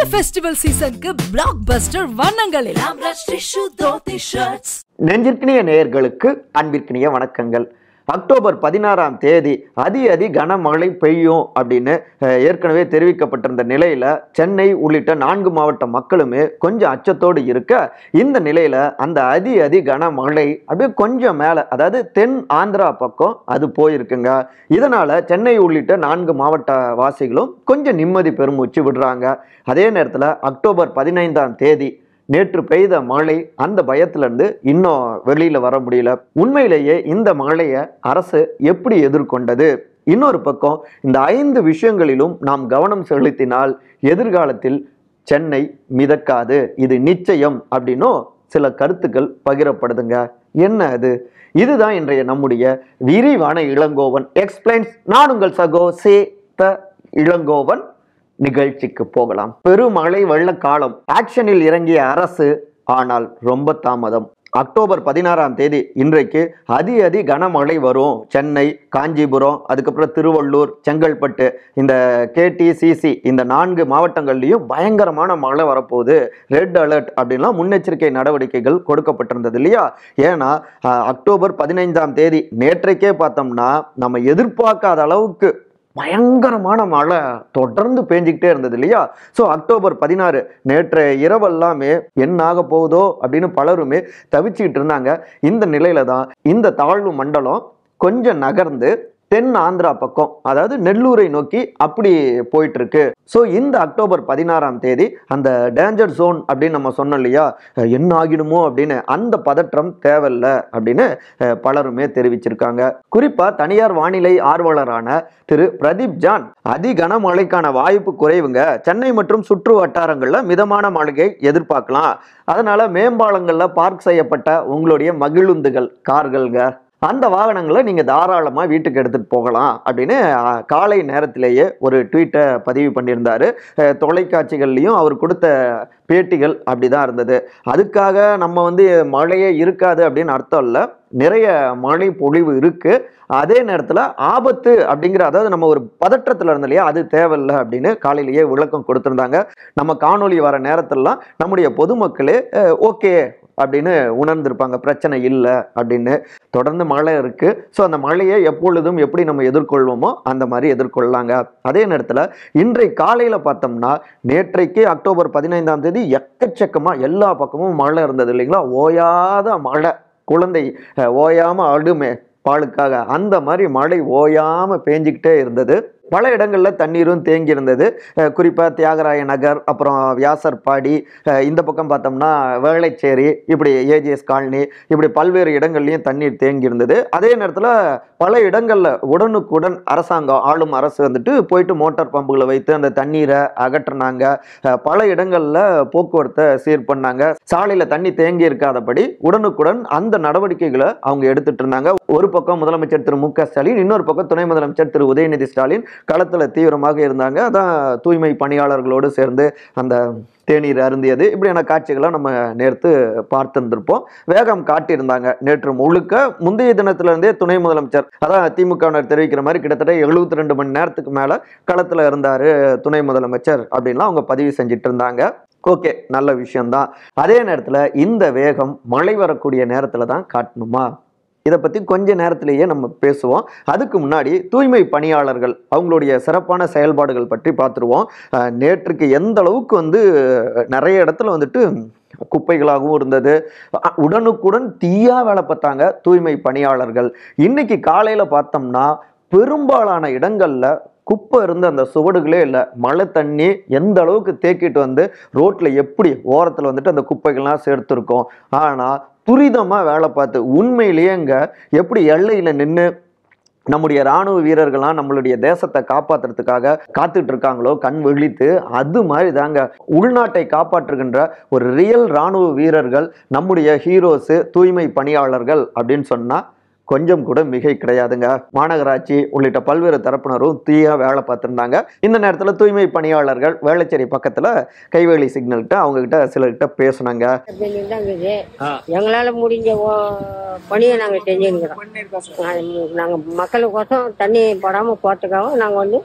இந்த ஃபெஸ்டிவல் சீசனுக்கு block buster வண்ணங்களில் ஆம்ரஷ் டிஷ்யூ தோத்தி ஷர்ட்ஸ் நெஞ்சிற்கினிய நேயர்களுக்கு அன்பிற்கினிய வணக்கங்கள் அக்டோபர் பதினாறாம் தேதி அதி அதி கனமழை பெய்யும் அப்படின்னு அஹ், ஏற்கனவே தெரிவிக்கப்பட்டிருந்த நிலையில சென்னை உள்ளிட்ட நான்கு மாவட்ட மக்களுமே கொஞ்சம் அச்சத்தோடு இருக்க இந்த நிலையில அந்த அதி அதி கனமழை அப்படியே கொஞ்சம் மேல அதாவது தென் ஆந்திரா பக்கம் அது போயிருக்குங்க இதனால சென்னை உள்ளிட்ட நான்கு மாவட்ட வாசிகளும் கொஞ்சம் நிம்மதி பெருமூச்சு விடுறாங்க அதே நேரத்தில் அக்டோபர் பதினைந்தாம் தேதி நேற்று பெய்த மழை அந்த பயத்திலிருந்து இன்னும் வெளியில வர முடியல உண்மையிலேயே இந்த மழையை அரசு எப்படி எதிர்கொண்டது இன்னொரு பக்கம் இந்த ஐந்து விஷயங்களிலும் நாம் கவனம் செலுத்தினால் எதிர்காலத்தில் சென்னை மிதக்காது இது நிச்சயம் அப்படின்னும் சில கருத்துக்கள் பகிரப்படுதுங்க என்ன அது இதுதான் இன்றைய நம்முடைய விரிவான இளங்கோவன் எக்ஸ்பிளைன்ஸ் நான் உங்கள் சகோ சே த இளங்கோவன் நிகழ்ச்சிக்கு போகலாம் பெருமழை வெள்ளக்காலம் ஆக்ஷனில் இறங்கிய அரசு ஆனால் ரொம்ப தாமதம் அக்டோபர் பதினாறாம் தேதி இன்றைக்கு அதி அதி கனமழை வரும் சென்னை காஞ்சிபுரம் அதுக்கப்புறம் திருவள்ளூர் செங்கல்பட்டு இந்த கேடிசிசி இந்த நான்கு மாவட்டங்கள்லையும் பயங்கரமான மழை வரப்போகுது ரெட் அலர்ட் அப்படின்லாம் முன்னெச்சரிக்கை நடவடிக்கைகள் கொடுக்கப்பட்டிருந்தது இல்லையா ஏன்னா அஹ், அக்டோபர் பதினைந்தாம் தேதி நேற்றைக்கே பார்த்தோம்னா நம்ம எதிர்பார்க்காத அளவுக்கு பயங்கரமான மழை தொடர்ந்து பேஞ்சிக்கிட்டே இருந்தது இல்லையா ஸோ அக்டோபர் பதினாறு நேற்று இரவெல்லாமே என்ன ஆக போகுதோ அப்படின்னு பலருமே தவிச்சுக்கிட்டு இருந்தாங்க இந்த நிலையில தான் இந்த தாழ்வு மண்டலம் கொஞ்சம் நகர்ந்து தென் ஆந்திரா பக்கம் அதாவது நெல்லூரை நோக்கி அப்படி போயிட்டு இருக்கு ஸோ இந்த அக்டோபர் பதினாறாம் தேதி அந்த டேஞ்சர் ஜோன் அப்படின்னு நம்ம சொன்னோம் இல்லையா அஹ் என்ன ஆகிடுமோ அப்படின்னு அந்த பதற்றம் தேவையில்ல அப்படின்னு அஹ், பலருமே தெரிவிச்சிருக்காங்க குறிப்பா தனியார் வானிலை ஆர்வலரான திரு பிரதீப் ஜான் அதி கனமழைக்கான வாய்ப்பு குறைவுங்க சென்னை மற்றும் சுற்று வட்டாரங்கள்ல மிதமான மழையை எதிர்பார்க்கலாம் அதனால மேம்பாலங்கள்ல பார்க் செய்யப்பட்ட உங்களுடைய மகிழுந்துகள் கார்கள்ங்க அந்த வாகனங்களை நீங்கள் தாராளமாக வீட்டுக்கு எடுத்துகிட்டு போகலாம் அப்படின்னு அஹ், காலை நேரத்திலேயே ஒரு ட்வீட்டை பதிவு பண்ணியிருந்தாரு அஹ், தொலைக்காட்சிகள்லையும் அவர் கொடுத்த பேட்டிகள் அப்படி தான் இருந்தது அதுக்காக நம்ம வந்து மழையே இருக்காது அப்படின்னு அர்த்தம் இல்லை நிறைய மழை பொழிவு இருக்கு அதே நேரத்தில் ஆபத்து அப்படிங்கிற அதாவது நம்ம ஒரு பதற்றத்தில் இருந்தோம் இல்லையா அது தேவையில்லை அப்படின்னு காலையிலேயே விளக்கம் கொடுத்துருந்தாங்க நம்ம காணொளி வர நேரத்திலலாம் நம்முடைய பொதுமக்களே ஓகே அப்படின்னு உணர்ந்திருப்பாங்க பிரச்சனை இல்லை அப்படின்னு தொடர்ந்து மழை இருக்கு ஸோ அந்த மழையை எப்பொழுதும் எப்படி நம்ம எதிர்கொள்வோமோ அந்த மாதிரி எதிர்கொள்ளலாங்க அதே நேரத்தில் இன்றை காலையில் பார்த்தோம்னா நேற்றைக்கு அக்டோபர் பதினைந்தாம் தேதி எக்கச்சக்கமாக எல்லா பக்கமும் மழை இருந்தது இல்லைங்களா ஓயாத மழை குழந்தை அஹ், ஓயாம அழுமே பாலுக்காக அந்த மாதிரி மழை ஓயாம பேஞ்சிக்கிட்டே இருந்தது பல இடங்கள்ல தண்ணீரும் தேங்கி இருந்தது அஹ், குறிப்பா தியாகராய நகர் அப்புறம் வியாசர்பாடி அஹ், இந்த பக்கம் பார்த்தோம்னா வேளச்சேரி இப்படி ஏஜிஎஸ் காலனி இப்படி பல்வேறு இடங்கள்லையும் தண்ணீர் தேங்கி இருந்தது அதே நேரத்தில் பல இடங்கள்ல உடனுக்குடன் அரசாங்கம் ஆளும் அரசு வந்துட்டு போயிட்டு மோட்டார் பம்புகளை வைத்து அந்த தண்ணீரை அகற்றினாங்க அஹ், பல இடங்கள்ல போக்குவரத்தை சீர் பண்ணாங்க சாலையில தண்ணி தேங்கி இருக்காதபடி உடனுக்குடன் அந்த நடவடிக்கைகளை அவங்க எடுத்துட்டு இருந்தாங்க ஒரு பக்கம் முதலமைச்சர் திரு மு க ஸ்டாலின் இன்னொரு பக்கம் துணை முதலமைச்சர் திரு உதயநிதி ஸ்டாலின் களத்துல தீவிரமாக இருந்தாங்க அதான் தூய்மை பணியாளர்களோடு சேர்ந்து அந்த தேநீர் அருந்தியது இப்படியான காட்சிகளை நம்ம நேர்த்து பார்த்துருந்துருப்போம் வேகம் காட்டியிருந்தாங்க நேற்று முழுக்க முந்தைய தினத்துல இருந்தே துணை முதலமைச்சர் அதான் திமுகவினர் தெரிவிக்கிற மாதிரி கிட்டத்தட்ட எழுபத்தி ரெண்டு மணி நேரத்துக்கு மேல களத்துல இருந்தாரு துணை முதலமைச்சர் அப்படின்லாம் அவங்க பதிவு செஞ்சுட்டு இருந்தாங்க ஓகே நல்ல விஷயம்தான் அதே நேரத்துல இந்த வேகம் மழை வரக்கூடிய நேரத்துல தான் காட்டணுமா இதை பற்றி கொஞ்ச நேரத்திலேயே நம்ம பேசுவோம் அதுக்கு முன்னாடி தூய்மை பணியாளர்கள் அவங்களுடைய சிறப்பான செயல்பாடுகள் பற்றி பார்த்துருவோம் அஹ், நேற்றுக்கு எந்த அளவுக்கு வந்து அஹ், நிறைய இடத்துல வந்துட்டு குப்பைகளாகவும் இருந்தது அஹ், உடனுக்குடன் தீயா வேலை பார்த்தாங்க தூய்மை பணியாளர்கள் இன்னைக்கு காலையில் பார்த்தோம்னா பெரும்பாலான இடங்கள்ல குப்பை இருந்த அந்த சுவடுகளே இல்லை மழை தண்ணி எந்த அளவுக்கு தேக்கிட்டு வந்து ரோட்டில் எப்படி ஓரத்தில் வந்துட்டு அந்த குப்பைகள்லாம் சேர்த்துருக்கோம் ஆனால் துரிதமாக வேலை பார்த்து உண்மையிலேயேங்க எப்படி எல்லையில் நின்று நம்முடைய ராணுவ வீரர்கள்லாம் நம்மளுடைய தேசத்தை காப்பாத்துறதுக்காக காத்துட்டு இருக்காங்களோ கண் விழித்து அது மாதிரி தாங்க உள்நாட்டை காப்பாற்றுகின்ற ஒரு ரியல் ராணுவ வீரர்கள் நம்முடைய ஹீரோஸு தூய்மை பணியாளர்கள் அப்படின்னு சொன்னா கொஞ்சம் கூட மிகை கிடையாதுங்க மாநகராட்சி உள்ளிட்ட பல்வேறு தரப்பினரும் தீயா வேலை பார்த்துருந்தாங்க இந்த நேரத்தில் தூய்மை பணியாளர்கள் வேளச்சேரி பக்கத்தில் கைவேலி சிக்னல்கிட்ட அவங்க கிட்ட சிலர்கிட்ட பேசுனாங்க பெண்ணில் தான் இருக்குது எங்களால் முடிஞ்ச ஓ- பணியை நாங்கள் செஞ்சுருக்கிறோம் நாங்கள் மக்களுக்கோசம் தண்ணி போடாமல் போகிறதுக்காக நாங்கள் வந்து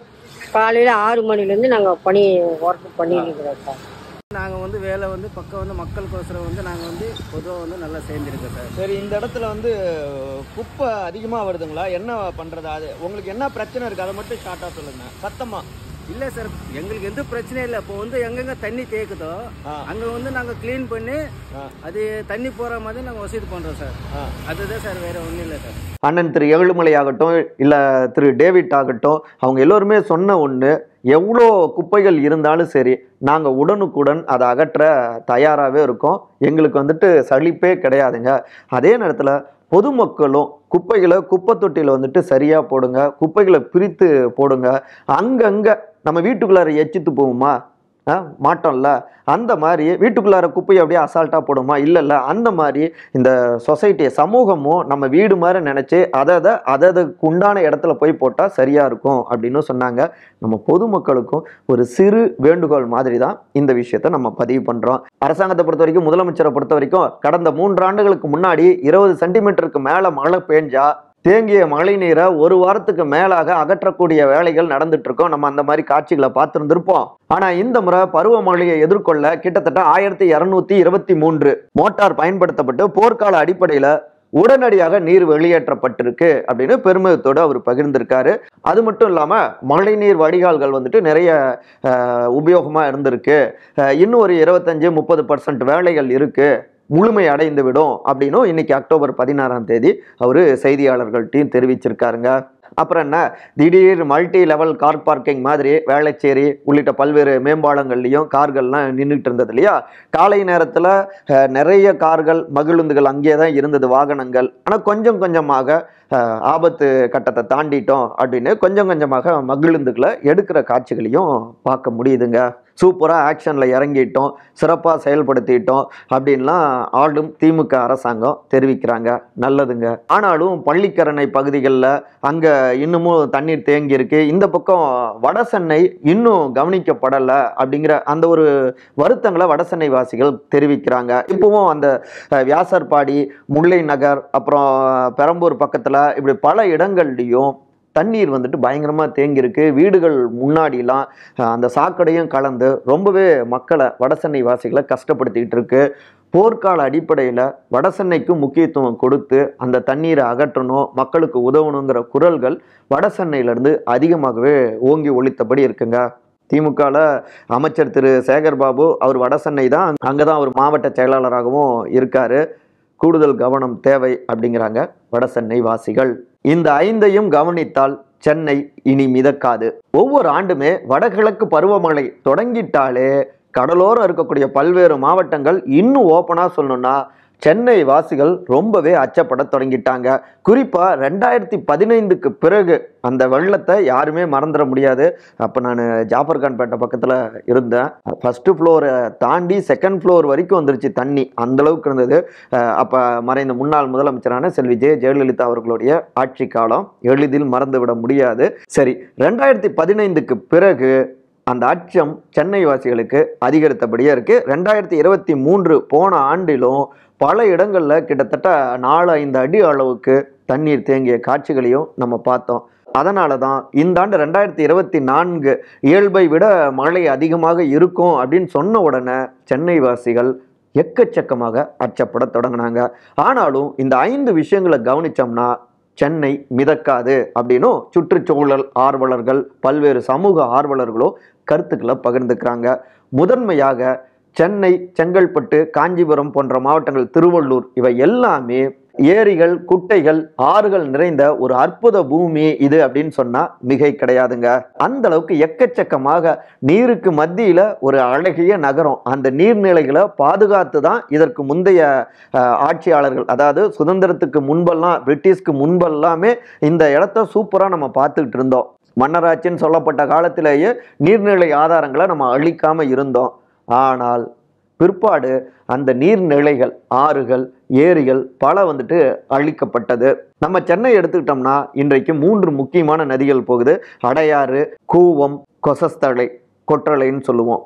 காலையில ஆறு மணில இருந்து நாங்க பணி ஒர்க் பண்ணிட்டு இருக்கிறோம் சார் நாங்கள் வந்து வேலை வந்து பக்கம் வந்து மக்களுக்கோசரம் வந்து நாங்கள் வந்து பொதுவாக வந்து நல்லா சேர்ந்துருக்கோம் சார் சரி இந்த இடத்துல வந்து குப்பை அதிகமாக வருதுங்களா என்ன பண்ணுறது அது உங்களுக்கு என்ன பிரச்சனை இருக்குது அதை மட்டும் ஷார்ட்டாக சொல்லுங்கள் சத்தமாக இல்லை சார் எங்களுக்கு எந்த பிரச்சனையும் இல்லை இப்போ வந்து எங்கெங்க தண்ணி தேக்குதோ ஆ. அங்கே வந்து நாங்கள் க்ளீன் பண்ணி ஆ. அது தண்ணி போகிற மாதிரி நாங்கள் வசதி பண்ணுறோம் சார் ஆ. அதுதான் சார் வேறு ஒன்றும் இல்லை சார் அண்ணன் திரு ஏழுமலை ஆகட்டும் இல்லை திரு டேவிட் ஆகட்டும் அவங்க எல்லோருமே சொன்ன ஒன்று எவ்வளோ குப்பைகள் இருந்தாலும் சரி நாங்கள் உடனுக்குடன் அதை அகற்ற தயாராகவே இருக்கோம் எங்களுக்கு வந்துட்டு சலிப்பே கிடையாதுங்க அதே நேரத்தில் பொதுமக்களும் குப்பைகளை குப்பை தொட்டியில் வந்துட்டு சரியாக போடுங்க குப்பைகளை பிரித்து போடுங்க அங்கங்கே நம்ம வீட்டுக்குள்ளார எச்சித்து போகுமா ஆ, மாட்டோம்ல அந்த மாதிரி வீட்டுக்குள்ளார குப்பையை அப்படியே அசால்ட்டாக போடுமா இல்லை இல்லை அந்த மாதிரி இந்த சொசைட்டியை சமூகமும் நம்ம வீடு மாதிரி நினச்சி அதை அதை அதை அதுக்கு உண்டான இடத்துல போய் போட்டால் சரியாக இருக்கும் அப்படின்னு சொன்னாங்க நம்ம பொதுமக்களுக்கும் ஒரு சிறு வேண்டுகோள் மாதிரி தான் இந்த விஷயத்தை நம்ம பதிவு பண்ணுறோம் அரசாங்கத்தை பொறுத்த வரைக்கும் முதலமைச்சரை பொறுத்த வரைக்கும் கடந்த மூன்று ஆண்டுகளுக்கு முன்னாடி இருபது சென்டிமீட்டருக்கு மேலே மழை பெஞ்சா தேங்கிய மழை நீரை ஒரு வாரத்துக்கு மேலாக அகற்றக்கூடிய வேலைகள் நடந்துட்டு இருக்கோம் நம்ம அந்த மாதிரி காட்சிகளை பார்த்துருந்துருப்போம் ஆனா இந்த முறை பருவமழையை எதிர்கொள்ள கிட்டத்தட்ட ஆயிரத்தி இருநூத்தி இருபத்தி மூன்று மோட்டார் பயன்படுத்தப்பட்டு போர்க்கால அடிப்படையில உடனடியாக நீர் வெளியேற்றப்பட்டிருக்கு அப்படின்னு பெருமிதத்தோடு அவர் பகிர்ந்திருக்காரு அது மட்டும் இல்லாம மழைநீர் வடிகால்கள் வந்துட்டு நிறைய அஹ், உபயோகமா இருந்திருக்கு அஹ், இன்னும் ஒரு இருபத்தஞ்சு முப்பது பர்சன்ட் வேலைகள் இருக்கு முழுமை அடைந்து விடும் அப்படின்னும் இன்னைக்கு அக்டோபர் பதினாறாம் தேதி அவர் செய்தியாளர்கள்ட்டையும் தெரிவிச்சிருக்காருங்க அப்புறம் என்ன திடீர் மல்டி லெவல் கார் பார்க்கிங் மாதிரி வேளச்சேரி உள்ளிட்ட பல்வேறு மேம்பாலங்கள்லையும் கார்கள்லாம் நின்றுட்டு இருந்தது இல்லையா காலை நேரத்தில் நிறைய கார்கள் மகிழுந்துகள் அங்கே தான் இருந்தது வாகனங்கள் ஆனால் கொஞ்சம் கொஞ்சமாக அஹ், ஆபத்து கட்டத்தை தாண்டிட்டோம் அப்படின்னு கொஞ்சம் கொஞ்சமாக மகிழுந்துகளை எடுக்கிற காட்சிகளையும் பார்க்க முடியுதுங்க சூப்பராக ஆக்ஷனில் இறங்கிட்டோம் சிறப்பாக செயல்படுத்திட்டோம் அப்படின்லாம் ஆளும் திமுக அரசாங்கம் தெரிவிக்கிறாங்க நல்லதுங்க ஆனாலும் பள்ளிக்கரணை பகுதிகளில் அங்கே இன்னமும் தண்ணீர் தேங்கி இருக்கு இந்த பக்கம் வட சென்னை இன்னும் கவனிக்கப்படலை அப்படிங்கிற அந்த ஒரு வருத்தங்களை வட சென்னை வாசிகள் தெரிவிக்கிறாங்க இப்போவும் அந்த அஹ், வியாசர்பாடி முல்லை நகர் அப்புறம் பெரம்பூர் பக்கத்தில் இப்படி பல இடங்கள்லையும் தண்ணீர் வந்துட்டு பயங்கரமாக தேங்கியிருக்கு வீடுகள் முன்னாடிலாம் அஹ், அந்த சாக்கடையும் கலந்து ரொம்பவே மக்களை வடசென்னை வாசிகளை கஷ்டப்படுத்திக்கிட்டு இருக்கு போர்க்கால அடிப்படையில் வடசென்னைக்கு முக்கியத்துவம் கொடுத்து அந்த தண்ணீரை அகற்றணும் மக்களுக்கு உதவணுங்கிற குரல்கள் வடசென்னையிலேருந்து அதிகமாகவே ஓங்கி ஒலித்தபடி இருக்குங்க திமுகவில் அமைச்சர் திரு சேகர் பாபு அவர் வடசென்னை தான் அங்கே தான் அவர் மாவட்ட செயலாளராகவும் இருக்காரு கூடுதல் கவனம் தேவை அப்படிங்கிறாங்க வடசென்னை வாசிகள் இந்த ஐந்தையும் கவனித்தால் சென்னை இனி மிதக்காது ஒவ்வொரு ஆண்டுமே வடகிழக்கு பருவமழை தொடங்கிட்டாலே கடலோரம் இருக்கக்கூடிய பல்வேறு மாவட்டங்கள் இன்னும் ஓப்பனாக சொல்லணும்னா சென்னை வாசிகள் ரொம்பவே அச்சப்பட தொடங்கிட்டாங்க குறிப்பாக ரெண்டாயிரத்தி பதினைந்துக்கு பிறகு அந்த வெள்ளத்தை யாருமே மறந்துட முடியாது அப்போ நான் ஜாஃபர் பேட்டை பக்கத்தில் இருந்தேன் ஃபஸ்ட்டு ஃப்ளோரை தாண்டி செகண்ட் ஃப்ளோர் வரைக்கும் வந்துருச்சு தண்ணி அந்த அளவுக்கு இருந்தது அப்போ மறைந்த முன்னாள் முதலமைச்சரான செல்வி ஜெய ஜெயலலிதா அவர்களுடைய ஆட்சி காலம் எளிதில் மறந்துவிட முடியாது சரி ரெண்டாயிரத்தி பதினைந்துக்கு பிறகு அந்த அச்சம் சென்னை வாசிகளுக்கு அதிகரித்தபடியே இருக்கு ரெண்டாயிரத்தி இருபத்தி மூன்று போன ஆண்டிலும் பல இடங்களில் கிட்டத்தட்ட நாலு ஐந்து அடி அளவுக்கு தண்ணீர் தேங்கிய காட்சிகளையும் நம்ம பார்த்தோம் அதனால தான் இந்த ஆண்டு ரெண்டாயிரத்தி இருபத்தி நான்கு இயல்பை விட மழை அதிகமாக இருக்கும் அப்படின்னு சொன்ன உடனே சென்னை வாசிகள் எக்கச்சக்கமாக அச்சப்பட தொடங்கினாங்க ஆனாலும் இந்த ஐந்து விஷயங்களை கவனிச்சோம்னா சென்னை மிதக்காது அப்படின்னும் சுற்றுச்சூழல் ஆர்வலர்கள் பல்வேறு சமூக ஆர்வலர்களும் கருத்துக்களை பகிர்ந்துக்கிறாங்க முதன்மையாக சென்னை செங்கல்பட்டு காஞ்சிபுரம் போன்ற மாவட்டங்கள் திருவள்ளூர் இவை எல்லாமே ஏரிகள் குட்டைகள் ஆறுகள் நிறைந்த ஒரு அற்புத பூமி இது அப்படின்னு சொன்னா மிகை கிடையாதுங்க அந்த அளவுக்கு எக்கச்சக்கமாக நீருக்கு மத்தியில ஒரு அழகிய நகரம் அந்த நீர்நிலைகளை பாதுகாத்து தான் இதற்கு முந்தைய அஹ், ஆட்சியாளர்கள் அதாவது சுதந்திரத்துக்கு முன்பெல்லாம் பிரிட்டிஷ்க்கு முன்பெல்லாமே இந்த இடத்த சூப்பராக நம்ம பார்த்துக்கிட்டு இருந்தோம் மன்னராட்சின்னு சொல்லப்பட்ட காலத்திலேயே நீர்நிலை ஆதாரங்களை நம்ம அழிக்காம இருந்தோம் ஆனால் பிற்பாடு அந்த நீர்நிலைகள் ஆறுகள் ஏரிகள் பல வந்துட்டு அழிக்கப்பட்டது நம்ம சென்னை எடுத்துக்கிட்டோம்னா இன்றைக்கு மூன்று முக்கியமான நதிகள் போகுது அடையாறு கூவம் கொசஸ்தலை கொற்றலைன்னு சொல்லுவோம்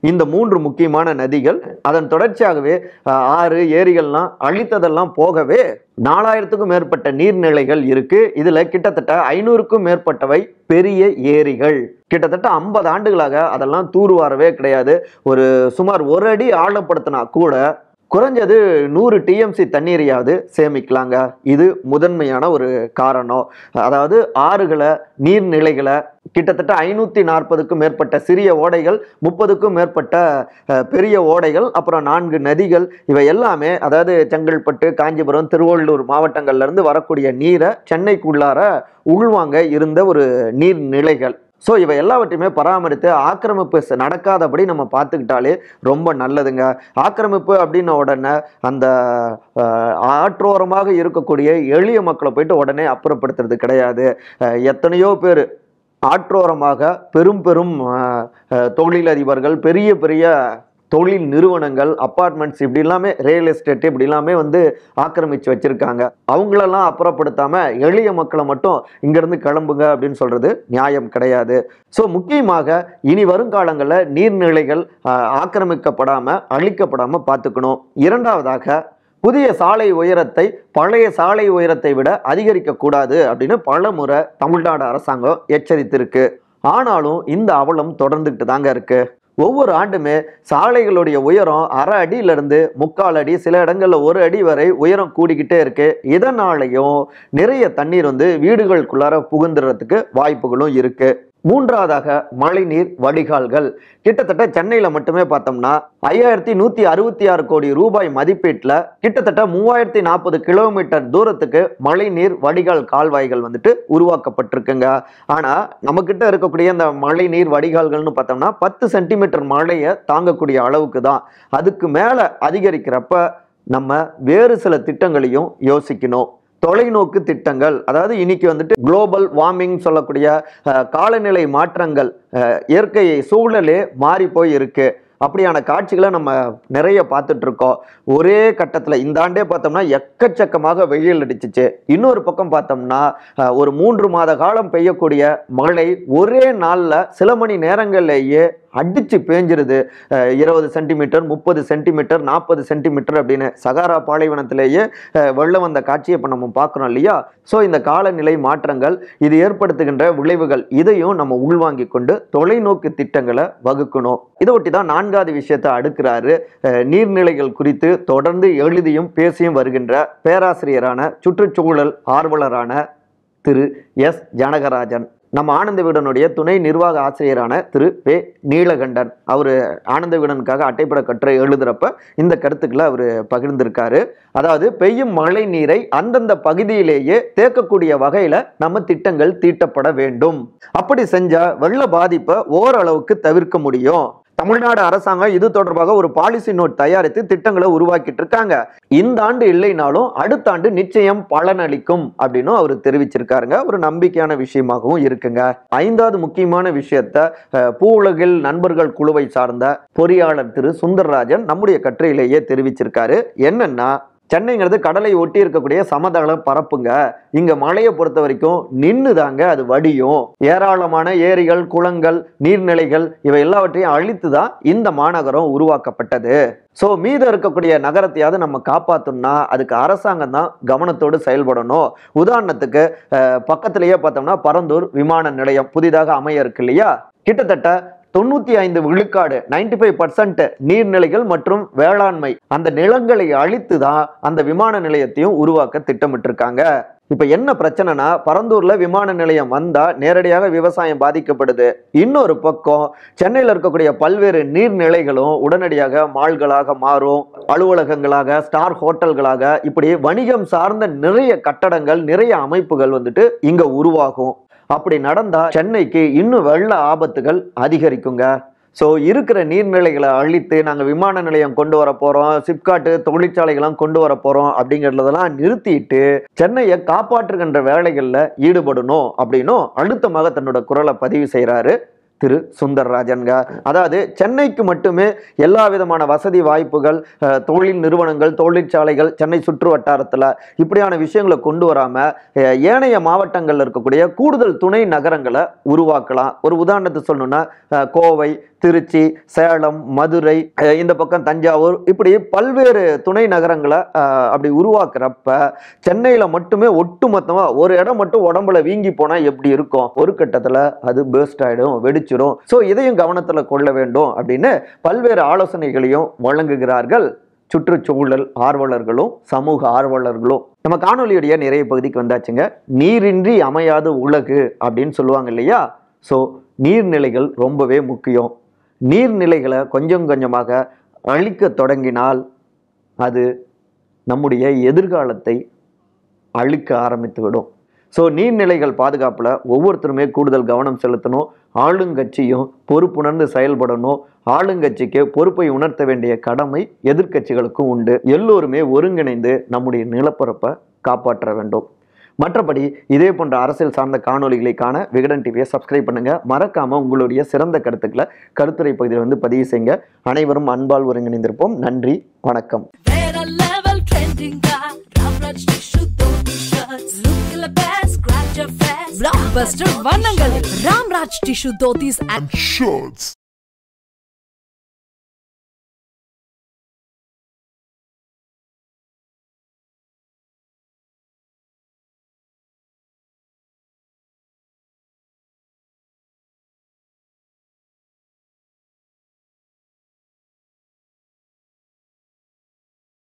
இந்த மூன்று முக்கியமான நதிகள் அதன் தொடர்ச்சியாகவே அஹ், ஆறு ஏரிகள்லாம் அழித்ததெல்லாம் போகவே நாலாயிரத்துக்கும் மேற்பட்ட நீர்நிலைகள் இருக்கு இதுல கிட்டத்தட்ட ஐநூறுக்கும் மேற்பட்டவை பெரிய ஏரிகள் கிட்டத்தட்ட ஐம்பது ஆண்டுகளாக அதெல்லாம் தூர்வாரவே கிடையாது ஒரு சுமார் ஒரு அடி ஆழப்படுத்தினா கூட குறைஞ்சது நூறு டிஎம்சி தண்ணீரையாவது சேமிக்கலாங்க இது முதன்மையான ஒரு காரணம் அதாவது ஆறுகளை நீர்நிலைகளை கிட்டத்தட்ட ஐநூற்றி நாற்பதுக்கும் மேற்பட்ட சிறிய ஓடைகள் முப்பதுக்கும் மேற்பட்ட அஹ், பெரிய ஓடைகள் அப்புறம் நான்கு நதிகள் இவை எல்லாமே அதாவது செங்கல்பட்டு காஞ்சிபுரம் திருவள்ளூர் மாவட்டங்கள்ல இருந்து வரக்கூடிய நீரை சென்னைக்குள்ளார உள்வாங்க இருந்த ஒரு நீர்நிலைகள் ஸோ இவை எல்லாவற்றையுமே பராமரித்து ஆக்கிரமிப்பு ச- நடக்காதபடி நம்ம பார்த்துக்கிட்டாலே ரொம்ப நல்லதுங்க ஆக்கிரமிப்பு அப்படின்ன உடனே அந்த அஹ், ஆற்றோரமாக இருக்கக்கூடிய எளிய மக்களை போயிட்டு உடனே அப்புறப்படுத்துறது கிடையாது அஹ், எத்தனையோ பேர் ஆற்றோரமாக பெரும் பெரும் அஹ், அஹ், தொழிலதிபர்கள் பெரிய பெரிய தொழில் நிறுவனங்கள் அப்பார்ட்மெண்ட்ஸ் இப்படி எல்லாமே ரியல் எஸ்டேட் இப்படி எல்லாமே வந்து ஆக்கிரமிச்சு வச்சிருக்காங்க அவங்களெல்லாம் அப்புறப்படுத்தாம எளிய மக்களை மட்டும் இங்கிருந்து கிளம்புங்க அப்படின்னு சொல்றது நியாயம் கிடையாது ஸோ முக்கியமாக இனி வருங்காலங்களில் நீர்நிலைகள் ஆஹ், ஆக்கிரமிக்கப்படாம அழிக்கப்படாம பார்த்துக்கணும் இரண்டாவதாக புதிய சாலை உயரத்தை பழைய சாலை உயரத்தை விட அதிகரிக்க கூடாது அப்படின்னு பல முறை தமிழ்நாடு அரசாங்கம் எச்சரித்திருக்கு ஆனாலும் இந்த அவலம் தொடர்ந்துட்டு தாங்க இருக்கு ஒவ்வொரு ஆண்டுமே சாலைகளுடைய உயரம் அரை அடியிலிருந்து முக்கால் அடி சில இடங்கள்ல ஒரு அடி வரை உயரம் கூடிக்கிட்டே இருக்கு இதனாலையும் நிறைய தண்ணீர் வந்து வீடுகளுக்குள்ளார புகுந்துறதுக்கு வாய்ப்புகளும் இருக்கு மூன்றாவதாக மழைநீர் வடிகால்கள் கிட்டத்தட்ட சென்னையில மட்டுமே பார்த்தோம்னா ஐயாயிரத்தி நூத்தி அறுபத்தி ஆறு கோடி ரூபாய் மதிப்பீட்டில் கிட்டத்தட்ட மூவாயிரத்தி நாற்பது கிலோமீட்டர் தூரத்துக்கு மழைநீர் வடிகால் கால்வாய்கள் வந்துட்டு உருவாக்கப்பட்டிருக்குங்க ஆனா நம்மக்கிட்ட இருக்கக்கூடிய இந்த மழைநீர் வடிகால்கள்னு பார்த்தோம்னா பத்து சென்டிமீட்டர் மழையை தாங்கக்கூடிய அளவுக்கு தான் அதுக்கு மேல அதிகரிக்கிறப்ப நம்ம வேறு சில திட்டங்களையும் யோசிக்கணும் தொலைநோக்கு திட்டங்கள் அதாவது இன்னைக்கு வந்துட்டு குளோபல் வார்மிங் சொல்லக்கூடிய அஹ், காலநிலை மாற்றங்கள் அஹ், இயற்கை சூழலே மாறி போய் இருக்கு அப்படியான காட்சிகளை நம்ம நிறைய பார்த்துட்டு இருக்கோம் ஒரே கட்டத்தில் இந்த ஆண்டே பார்த்தோம்னா எக்கச்சக்கமாக வெயில் அடிச்சிச்சு இன்னொரு பக்கம் பார்த்தோம்னா அஹ், ஒரு மூன்று மாத காலம் பெய்யக்கூடிய மழை ஒரே நாளில் சில மணி நேரங்கள்லேயே அடிச்சு பேஞ்சிருது அஹ், இருபது சென்டிமீட்டர் முப்பது சென்டிமீட்டர் நாற்பது சென்டிமீட்டர் அப்படின்னு சகாரா பாலைவனத்திலேயே அஹ், வெள்ளம் வந்த காட்சியை இப்போ நம்ம பார்க்குறோம் இல்லையா ஸோ இந்த காலநிலை மாற்றங்கள் இது ஏற்படுத்துகின்ற விளைவுகள் இதையும் நம்ம உள்வாங்கிக் கொண்டு தொலைநோக்கு திட்டங்களை வகுக்கணும் இதை ஒட்டி தான் நான்காவது விஷயத்தை அடுக்கிறாரு அஹ், நீர்நிலைகள் குறித்து தொடர்ந்து எழுதியும் பேசியும் வருகின்ற பேராசிரியரான சுற்றுச்சூழல் ஆர்வலரான திரு எஸ் ஜனகராஜன் நம்ம ஆனந்த விகடனுடைய துணை நிர்வாக ஆசிரியரான திரு வே நீலகண்டன் அவர் ஆனந்த விகடனுக்காக அட்டைப்பட கட்டுரை எழுதுறப்ப இந்த கருத்துக்களை அவர் பகிர்ந்திருக்காரு அதாவது பெய்யும் மழை நீரை அந்தந்த பகுதியிலேயே தேக்கக்கூடிய வகையில நம்ம திட்டங்கள் தீட்டப்பட வேண்டும் அப்படி செஞ்சா வெள்ள பாதிப்பை ஓரளவுக்கு தவிர்க்க முடியும் தமிழ்நாடு அரசாங்கம் இது தொடர்பாக ஒரு பாலிசி நோட் தயாரித்து திட்டங்களை உருவாக்கிட்டு இருக்காங்க இந்த ஆண்டு இல்லைனாலும் அடுத்த ஆண்டு நிச்சயம் பலனளிக்கும் அப்படின்னு அவர் தெரிவிச்சிருக்காருங்க ஒரு நம்பிக்கையான விஷயமாகவும் இருக்குங்க ஐந்தாவது முக்கியமான விஷயத்த அஹ், பூ உலகில் நண்பர்கள் குழுவை சார்ந்த பொறியாளர் திரு சுந்தரராஜன் நம்முடைய கட்டுரையிலேயே தெரிவிச்சிருக்காரு என்னன்னா சென்னைங்கிறது கடலை ஒட்டி இருக்கக்கூடிய சமதள பரப்புங்க இங்க மழையை பொறுத்த வரைக்கும் நின்று தாங்க அது வடியும் ஏராளமான ஏரிகள் குளங்கள் நீர்நிலைகள் இவை எல்லாவற்றையும் அழித்து தான் இந்த மாநகரம் உருவாக்கப்பட்டது ஸோ மீதம் இருக்கக்கூடிய நகரத்தையாவது நம்ம காப்பாற்றணும்னா அதுக்கு அரசாங்கம் தான் கவனத்தோடு செயல்படணும் உதாரணத்துக்கு அஹ், பக்கத்திலேயே பார்த்தோம்னா பரந்தூர் விமான நிலையம் புதிதாக அமைய இருக்கு இல்லையா கிட்டத்தட்ட தொண்ணூத்தி ஐந்து விழுக்காடு நைன்டி ஃபைவ் பர்சன்ட் நீர்நிலைகள் மற்றும் வேளாண்மை அந்த நிலங்களை அழித்து தான் அந்த விமான நிலையத்தையும் உருவாக்க திட்டமிட்டிருக்காங்க இப்ப என்ன பிரச்சனைனா பரந்தூர்ல விமான நிலையம் வந்தா நேரடியாக விவசாயம் பாதிக்கப்படுது இன்னொரு பக்கம் சென்னையில் இருக்கக்கூடிய பல்வேறு நீர்நிலைகளும் உடனடியாக மால்களாக மாறும் அலுவலகங்களாக ஸ்டார் ஹோட்டல்களாக இப்படி வணிகம் சார்ந்த நிறைய கட்டடங்கள் நிறைய அமைப்புகள் வந்துட்டு இங்க உருவாகும் அப்படி நடந்தா சென்னைக்கு இன்னும் வெள்ள ஆபத்துகள் அதிகரிக்குங்க ஸோ இருக்கிற நீர்நிலைகளை அழித்து நாங்கள் விமான நிலையம் கொண்டு வர போகிறோம் சிப்காட்டு தொழிற்சாலைகள்லாம் கொண்டு வர போகிறோம் அப்படிங்கிறதெல்லாம் நிறுத்திட்டு சென்னையை காப்பாற்றுகின்ற வேலைகளில் ஈடுபடணும் அப்படின்னும் அழுத்தமாக தன்னோட குரலை பதிவு செய்கிறாரு திரு சுந்தர்ராஜன்க அதாவது சென்னைக்கு மட்டுமே எல்லா விதமான வசதி வாய்ப்புகள் அஹ், தொழில் நிறுவனங்கள் தொழிற்சாலைகள் சென்னை சுற்று வட்டாரத்தில் இப்படியான விஷயங்களை கொண்டு வராம அஹ், ஏனைய மாவட்டங்கள்ல இருக்கக்கூடிய கூடுதல் துணை நகரங்களை உருவாக்கலாம் ஒரு உதாரணத்தை சொல்லணும்னா அஹ், கோவை திருச்சி சேலம் மதுரை அஹ், இந்த பக்கம் தஞ்சாவூர் இப்படி பல்வேறு துணை நகரங்களை அஹ், அப்படி உருவாக்குறப்ப சென்னையில மட்டுமே ஒட்டுமொத்தமா ஒரு இடம் மட்டும் உடம்புல வீங்கி போனா எப்படி இருக்கும் ஒரு கட்டத்துல அது பேர்ஸ்ட் ஆயிடும் வெடிச்சிரும் ஸோ இதையும் கவனத்துல கொள்ள வேண்டும் அப்படின்னு பல்வேறு ஆலோசனைகளையும் வழங்குகிறார்கள் சுற்றுச்சூழல் ஆர்வலர்களும் சமூக ஆர்வலர்களும் நம்ம காணொலியுடைய நிறைய பகுதிக்கு வந்தாச்சுங்க நீரின்றி அமையாது உலகு அப்படின்னு சொல்லுவாங்க இல்லையா ஸோ நீர்நிலைகள் ரொம்பவே முக்கியம் நீர்நிலைகளை கொஞ்சம் கொஞ்சமாக அழிக்க தொடங்கினால் அது நம்முடைய எதிர்காலத்தை அழிக்க ஆரம்பித்து விடும் ஸோ நீர்நிலைகள் பாதுகாப்பில் ஒவ்வொருத்தருமே கூடுதல் கவனம் செலுத்தணும் ஆளுங்கட்சியும் பொறுப்புணர்ந்து செயல்படணும் ஆளுங்கட்சிக்கு பொறுப்பை உணர்த்த வேண்டிய கடமை எதிர்க்கட்சிகளுக்கும் உண்டு எல்லோருமே ஒருங்கிணைந்து நம்முடைய நிலப்பரப்பை காப்பாற்ற வேண்டும் மற்றபடி இதே போன்ற அரசியல் சார்ந்த காணொளிகளை காண விகடன் டிவியை சப்ஸ்கிரைப் பண்ணுங்க மறக்காம உங்களுடைய சிறந்த கருத்துக்களை கருத்துரை பகுதியில் வந்து பதிவு செய்யுங்க அனைவரும் அன்பால் ஒருங்கிணைந்திருப்போம் நன்றி வணக்கம் வேற level trending guy. Ramraj tissue dhoti shirts. Look the best, scratch your face. Blockbuster வண்ணங்களில் ராம்ராஜ் டிஷ்யூ தோத்திஸ் shirts.